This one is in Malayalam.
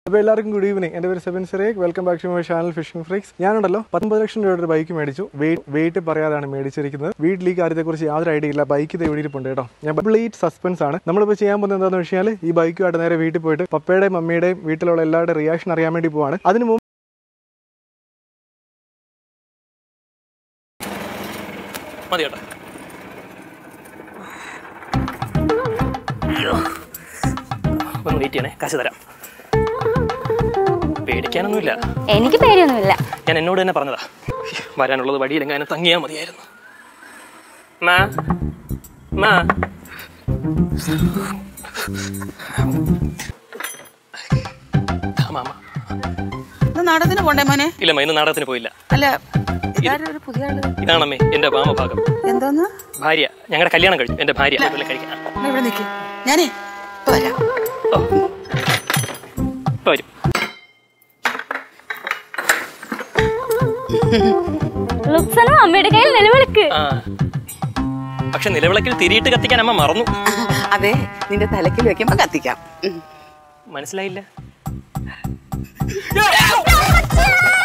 അപ്പോൾ എല്ലാവർക്കും ഗുഡ് ഈവനിങ് എൻ്റെ പേര് സെബിൻ സിറേഖ് welcome back to my channel fishing freaks ഞാനുണ്ടല്ലോ പത്തൊമ്പത് ലക്ഷം രൂപയുടെ ഒരു ബൈക്ക് മേടിച്ചു വെയിറ്റ് വെയിറ്റ് പറയാതാണ് മേടിച്ചിരിക്കുന്നത് വീട്ടിൽ ഈ കാര്യത്തെക്കുറിച്ച് യാതൊരു ഐഡിയ ഇല്ല ബൈക്ക് ഇത് എവിടെ ഇരിപ്പുണ്ട് കേട്ടോ ഞാൻ കംപ്ലീറ്റ് സസ്പെൻസ് ആണ് നമ്മളിപ്പോൾ ചെയ്യാൻ പോകുന്നത് എന്താണെന്ന് വെച്ചാൽ ഈ ബൈക്കുമായിട്ട് നേരെ വീട്ടിൽ പോയിട്ട് പപ്പയുടെയും മമ്മിയുടെയും വീട്ടിലുള്ള എല്ലാവരുടെയും റിയാക്ഷൻ അറിയാൻ വേണ്ടി പോവാണ് അതിന് മുമ്പ് മതി കേട്ടോ ഒന്ന് വെയിറ്റ് ചെയ്യണേ കാശ് തരാം പേടിക്കാനൊന്നുമില്ല എനിക്ക് പേടിയൊന്നുമില്ല ഞാൻ എന്നോട് തന്നെ പറഞ്ഞതാ വരാനുള്ളത് വഴിയിലെങ്ങാനും തങ്ങിയാൽ മതിയായിരുന്നു മാ മാ ആ, മാമ ഇത് നാടകത്തിന് പോണ്ടേ മോനെ ഇല്ല ഇന്ന് നാടകത്തിന് പോയില്ല അല്ല ഇതാരും ഒരു പുതിയ ആള് ഇതാണമ്മേ എന്റെ വാമഭാഗം എന്തോന്ന് ഭാര്യ ഞങ്ങളുടെ കല്യാണം കഴിച്ചു എന്റെ ഭാര്യ അതുപോലെ കഴിക്കാൻ എന്നാ ഇവിടെ നിൽക്ക് ഞാനേ ഇപ്പൊ വരാം ഓ ഇപ്പൊ വരും ലുക്സനും അമ്മയുടെ കയ്യിൽ നിലവിളക്ക് ആ പക്ഷെ നിലവിളക്കിൽ തിരിയിട്ട് കത്തിക്കാൻ അമ്മ മറന്നു അതെ നിന്റെ തലക്കിൽ വെക്കുമ്പോ കത്തിക്കാം ഉം. മനസ്സിലായില്ല